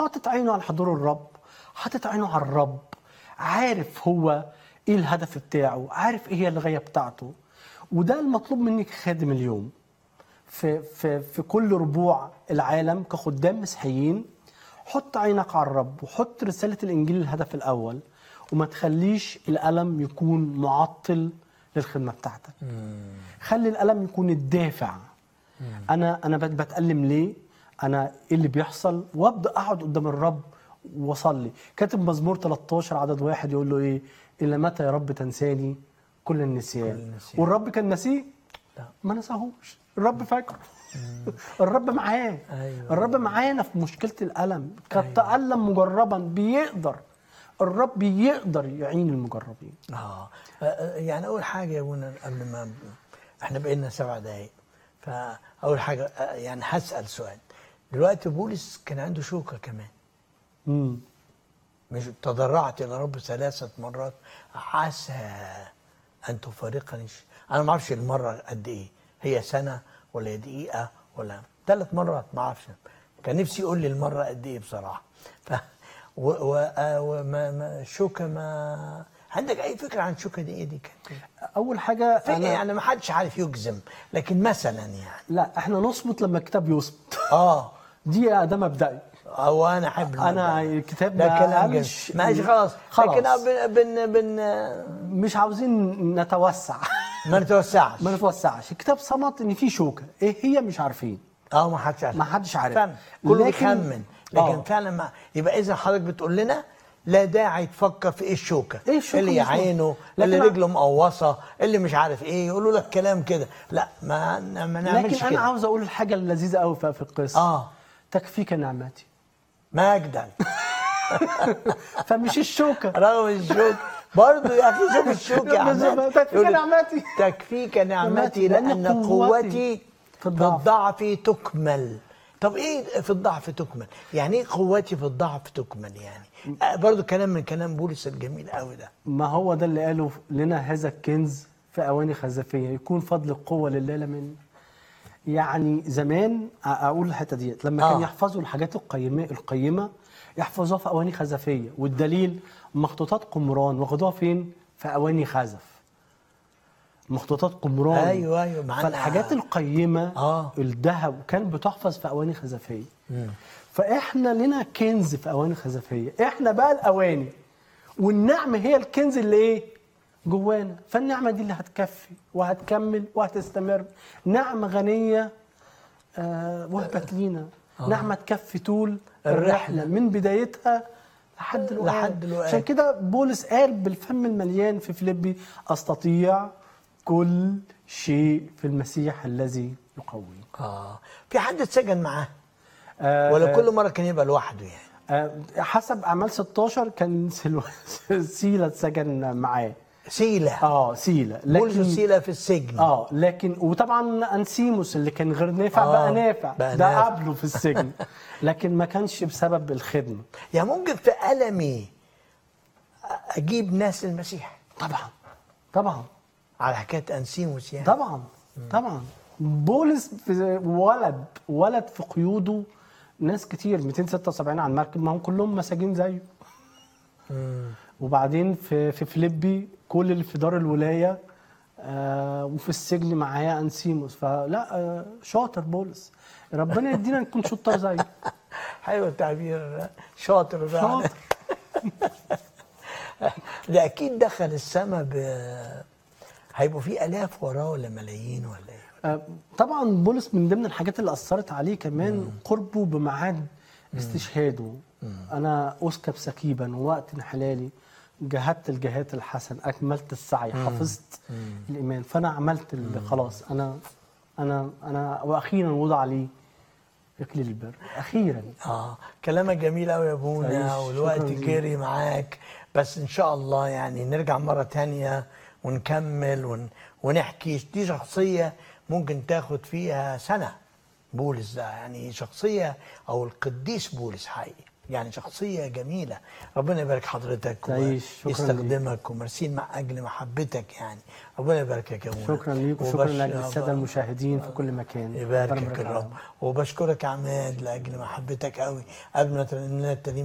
حاطط عينه على حضور الرب حاطط عينه على الرب عارف هو ايه الهدف بتاعه عارف ايه هي الغايه بتاعته وده المطلوب منك خادم اليوم في في في كل ربوع العالم كخدام مسيحيين حط عينك على الرب وحط رساله الانجيل الهدف الاول وما تخليش الالم يكون معطل للخدمه بتاعتك خلي الالم يكون الدافع انا انا بت- بتالم ليه انا ايه اللي بيحصل وابدا اقعد قدام الرب واصلي كاتب مزمور 13 عدد واحد يقول له ايه الى متى يا رب تنساني كل النسيان, كل النسيان. والرب كان نسيه لا. ما نساهوش الرب فاكره الرب معاه أيوة. الرب معانا في مشكله الالم قد تالم مجربا بيقدر الرب يقدر يعين المجربين اه آه، يعني اول حاجه يا ابونا قبل ما احنا بقينا سبع دقايق فاول حاجه آه، يعني هسال سؤال دلوقتي بولس كان عنده شوكه كمان امم مش تضرعت الى رب ثلاثه مرات عسى ان تفارقني ش- انا ما اعرفش المره قد ايه هي سنه ولا هي دقيقه ولا ثلاث مرات ما اعرفش كان نفسي يقول لي المره قد ايه بصراحه ف و و آه، وما ما الشوكه ما عندك اي فكره عن الشوكه دي ايه دي كانت إيه؟ اول حاجه في- أنا يعني ما حدش عارف يجزم لكن مثلا يعني لا احنا نصمت لما الكتاب يصمت اه دي ده مبدئي او انا احب انا المبدأ. الكتاب ده ما كلام جميل قالش ماشي خلاص خلاص. لكن آه، بن بن بن مش عاوزين نتوسع ما نتوسعش ما نتوسعش الكتاب صمت ان في شوكه ايه هي مش عارفين اه ما حدش عارف ما حدش عارف. فعلا كله لكن- بيخمن لكن آه. فعلا ما يبقى اذا حضرتك بتقول لنا لا داعي تفكر في ايه الشوكه إيه الشوكة اللي بالظبط؟ يعينه اللي لكن- رجله مقوصه اللي مش عارف ايه يقولوا لك كلام كده لا ما ما نعملش لكن انا كده عاوز اقول الحاجه اللذيذه قوي في في القصه اه تكفيك نعمتي مجدا فمش الشوكه رغم الشوك برضه يا اخي شوف الشوك يا بس عماد تكفيك يقول لك نعمتي. تكفيك نعمتي لأن لان قوتي قوتي في في الضعف. الضعف تكمل طب ايه في الضعف تكمل يعني ايه قوتي في الضعف تكمل يعني آه، برضه كلام من كلام بولس الجميل قوي ده ما هو ده اللي قاله لنا هذا الكنز في اواني خزفيه يكون فضل القوه لله لا مني يعني زمان أ- اقول الحته ديت لما آه. كان يحفظوا الحاجات القيمه القيمه يحفظوها في اواني خزفيه والدليل مخطوطات قمران واخدوها فين في اواني خزف مخطوطات قمران أيوة، أيوة، معانا- فالحاجات القيمه آه. الذهب كان بتحفظ في اواني خزفيه فاحنا لنا كنز في اواني خزفيه احنا بقى الاواني والنعمه هي الكنز اللي ايه جوانا فالنعمه دي اللي هتكفي وهتكمل وهتستمر نعمه غنيه آه وهبت لينا نعمه تكفي طول الرحله من بدايتها لحد الوقت لحد الوقت. عشان كده بولس قال بالفم المليان في فيليبي استطيع كل شيء في المسيح الذي يقوي اه في حد اتسجن معاه آه ولا آه، كل مره كان يبقى لوحده يعني آه، حسب اعمال 16 كان سلو... سيلا اتسجن معاه سيله اه سيلا بولس وسيله في السجن اه لكن وطبعا انسيموس اللي كان غير نافع آه، بقى نافع بقى ده نافع. قبله في السجن لكن ما كانش بسبب الخدمه يعني ممكن في ألمي أجيب ناس المسيح طبعا طبعا على حكاية أنسيموس يعني طبعا طبعا بولس في ولد ولد في قيوده ناس كتير 276 على المركب ما هم كلهم مساجين زيه وبعدين في في فيليبي كل اللي في دار الولايه آه وفي السجن معايا انسيموس فلا آه شاطر بولس ربنا يدينا نكون شطار زيه حلو التعبير ده. شاطر فعلا شاطر ده أكيد دخل السما ب هيبقوا في آلاف وراه ولا ملايين ولا إيه؟ آه، طبعا بولس من ضمن الحاجات اللي اثرت عليه كمان قربه بميعاد استشهاده انا اسكب سكيبا ووقت انحلالي جهدت الجهات الحسن اكملت السعي حفظت الايمان فانا عملت اللي خلاص انا انا انا واخيرا وضع لي اكليل البر اخيرا آه كلامك جميل أوي يا أبونا تعيش. والوقت شكراً ليك. جري معاك بس إن شاء الله يعني نرجع مرة تانية ونكمل ون... ونحكي دي شخصية ممكن تاخد فيها سنة بولس ده يعني شخصية أو القديس بولس حقيقي يعني شخصيه جميله ربنا يبارك حضرتك تعيش. شكراً ويستخدمك ومرسين مع اجل محبتك يعني ربنا يباركك يا ابونا شكرا ليك وشكرا وبش- لاجل الساده المشاهدين في كل مكان ربنا يباركك يبارك الرب العالم. وبشكرك يا عماد لاجل محبتك قوي قبل ما ترنم لنا الترنيمه